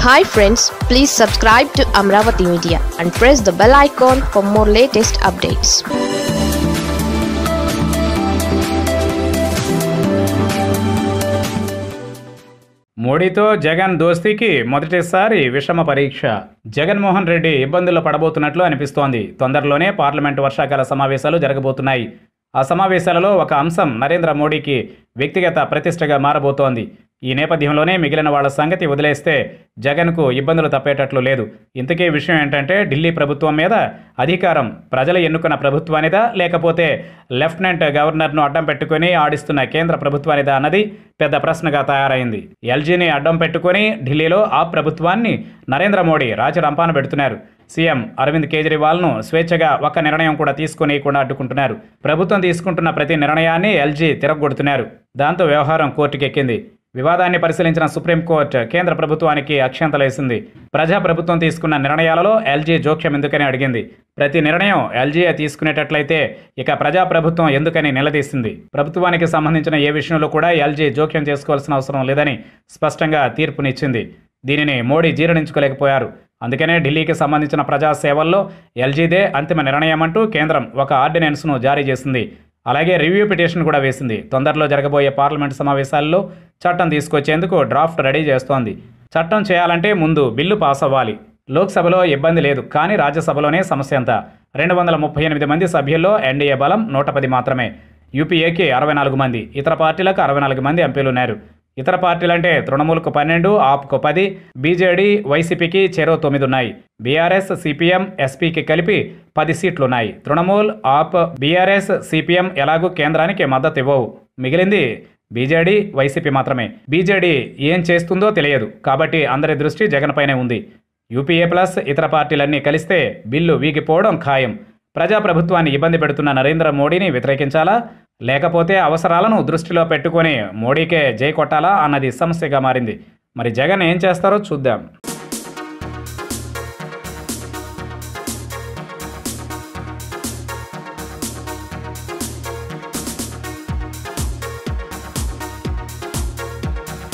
hi friends please subscribe to Amaravati media and press the bell icon for more latest updates మోడీతో జగన్ దోస్తీకి మొదటిసారి విషమ పరీక్ష జగన్మోహన్ రెడ్డి ఇబ్బందుల్లో పడబోతున్నట్లు అనిపిస్తోంది తొందరలోనే పార్లమెంటు వర్షాకాల సమావేశాలు జరగబోతున్నాయి ఆ సమావేశాలలో ఒక అంశం నరేంద్ర మోడీకి వ్యక్తిగత ప్రతిష్టగా మారబోతోంది ఈ నేపథ్యంలోనే మిగిలిన వాళ్ళ సంగతి వదిలేస్తే జగన్కు ఇబ్బందులు తప్పేటట్లు లేదు ఇంతకీ విషయం ఏంటంటే ఢిల్లీ ప్రభుత్వం మీద అధికారం ప్రజలు ఎన్నుకున్న ప్రభుత్వానిదా లేకపోతే లెఫ్టినెంట్ గవర్నర్ను అడ్డం పెట్టుకుని ఆడిస్తున్న కేంద్ర ప్రభుత్వానిదా అన్నది పెద్ద ప్రశ్నగా తయారైంది ఎల్జీని అడ్డం పెట్టుకుని ఢిల్లీలో ఆ ప్రభుత్వాన్ని నరేంద్ర మోడీ రాజరంపాన పెడుతున్నారు సీఎం అరవింద్ కేజ్రీవాల్ను స్వేచ్ఛగా ఒక్క నిర్ణయం కూడా తీసుకునేయకుండా అడ్డుకుంటున్నారు ప్రభుత్వం తీసుకుంటున్న ప్రతి నిర్ణయాన్ని ఎల్జీ తిరగొడుతున్నారు దాంతో వ్యవహారం కోర్టుకెక్కింది వివాదాన్ని పరిశీలించిన సుప్రీంకోర్టు కేంద్ర ప్రభుత్వానికి అక్షంతలేసింది ప్రజా ప్రభుత్వం తీసుకున్న నిర్ణయాలలో ఎల్జీ జోక్యం ఎందుకని అడిగింది ప్రతి నిర్ణయం ఎల్జీఏ తీసుకునేటట్లయితే ఇక ప్రజా ప్రభుత్వం ఎందుకని నిలదీసింది ప్రభుత్వానికి సంబంధించిన ఏ విషయంలో కూడా ఎల్జీ జోక్యం చేసుకోవాల్సిన అవసరం లేదని స్పష్టంగా తీర్పునిచ్చింది దీనిని మోడీ జీర్ణించుకోలేకపోయారు అందుకనే ఢిల్లీకి సంబంధించిన ప్రజా సేవల్లో ఎల్జీదే అంతిమ నిర్ణయం అంటూ కేంద్రం ఒక ఆర్డినెన్స్ను జారీ చేసింది అలాగే రివ్యూ పిటిషన్ కూడా వేసింది తొందరలో జరగబోయే పార్లమెంట్ సమావేశాల్లో చట్టం తీసుకొచ్చేందుకు డ్రాఫ్ట్ రెడీ చేస్తోంది చట్టం చేయాలంటే ముందు బిల్లు పాస్ అవ్వాలి లోక్సభలో ఇబ్బంది లేదు కానీ రాజ్యసభలోనే సమస్య అంతా రెండు వందల ముప్పై ఎనిమిది మంది సభ్యుల్లో ఎన్డీఏ బలం నూట పది మాత్రమే యూపీఏకి అరవై నాలుగు మంది ఇతర పార్టీలకు అరవై నాలుగు మంది ఎంపీలు ఉన్నారు ఇతర పార్టీలంటే తృణమూల్కు పన్నెండు ఆప్కు పది బీజేడీ వైసీపీకి చెరో తొమ్మిది ఉన్నాయి బీఆర్ఎస్ సిపిఎం ఎస్పీకి కలిపి పది సీట్లున్నాయి తృణమూల్ ఆప్ బీఆర్ఎస్ సిపిఎం ఎలాగూ కేంద్రానికి మద్దతు ఇవ్వవు మిగిలింది బీజేడీ వైసీపీ మాత్రమే బీజేడీ ఏం చేస్తుందో తెలియదు కాబట్టి అందరి దృష్టి జగన్పైనే ఉంది యూపీఏ ప్లస్ ఇతర పార్టీలన్నీ కలిస్తే బిల్లు వీగిపోవడం ఖాయం ప్రజాప్రభుత్వాన్ని ఇబ్బంది పెడుతున్న నరేంద్ర మోడీని వ్యతిరేకించాలా లేకపోతే అవసరాలను దృష్టిలో పెట్టుకొని మోడీకే జై కొట్టాలా అన్నది సమస్యగా మారింది మరి జగన్ ఏం చేస్తారో చూద్దాం